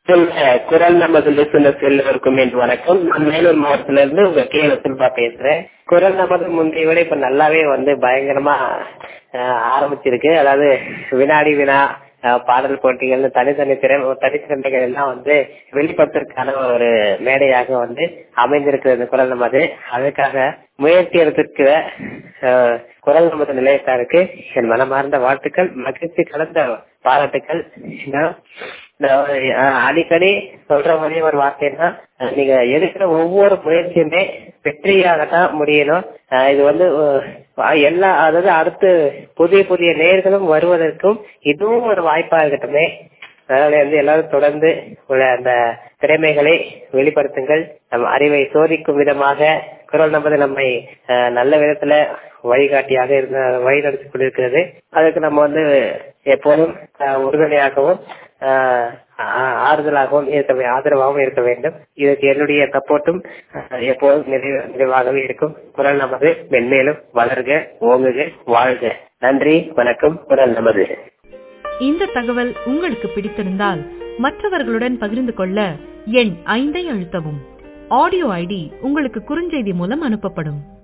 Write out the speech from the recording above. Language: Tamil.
குரல் நமது லிசனர்ஸ் எல்லோருக்கும் என்று வணக்கம் நான் வேலூர் மாவட்டத்துல இருந்து உங்க கே வசல்பா பேசுறேன் குரல் நமது முந்தைய விட இப்ப நல்லாவே வந்து பயங்கரமா அஹ், ஆரம்பிச்சிருக்கு அதாவது வினாடி வினா அஹ், பாடல் போட்டிகள் தனித்தனி திறன் தனித்திறமைகள் எல்லாம் வந்து வெளிப்படுத்துறதுக்கான ஒரு மேடையாக வந்து அமைந்திருக்கிறது குரல் நமது அதுக்காக முயற்சி எடுத்திருக்கிற அஹ், குரல் நமது நிலையத்தாருக்கு என் மனமார்ந்த வாழ்த்துக்கள் மகிழ்ச்சி கலந்த பாராட்டுக்கள் நான் நான் அஹ் அடிக்கடி சொல்ற ஒரே ஒரு வார்த்தைன்னா அஹ் நீங்க எடுக்கிற ஒவ்வொரு முயற்சியுமே வெற்றியாகத்தான் முடியணும் அஹ் இது வந்து அஹ் எல்லா அதாவது அடுத்து புதிய புதிய நேர்களும் வருவதற்கும் இதுவும் ஒரு வாய்ப்பா இருக்கட்டுமே அதனால வந்து எல்லாரும் தொடர்ந்து உள்ள அந்த திறமைகளை வெளிப்படுத்துங்கள் நம் அறிவை சோதிக்கும் விதமாக குரல் நமது நம்மை அஹ், நல்ல விதத்துல வழிகாட்டியாக இருந்த வழிநடத்தி கொண்டிருக்கிறது அதுக்கு நம்ம வந்து எப்போதும் அஹ், உறுதுணையாகவும் அஹ், ஆ- ஆறுதலாகவும் இருக்க வே- ஆதரவாகவும் இருக்க வேண்டும் இதுக்கு என்னுடைய சப்போர்ட்டும் எப்போதும் நிறைவு நிறைவாகவே இருக்கும் குரல் நமது மென்மேலும் வளர்க ஓங்குக வாழ்க நன்றி வணக்கம் குரல் நமது இந்த தகவல் உங்களுக்கு பிடித்திருந்தால் மற்றவர்களுடன் பகிர்ந்து கொள்ள எண் ஐந்தை அழுத்தவும் ஆடியோ ஐடி உங்களுக்கு குறுஞ்செய்தி மூலம் அனுப்பப்படும்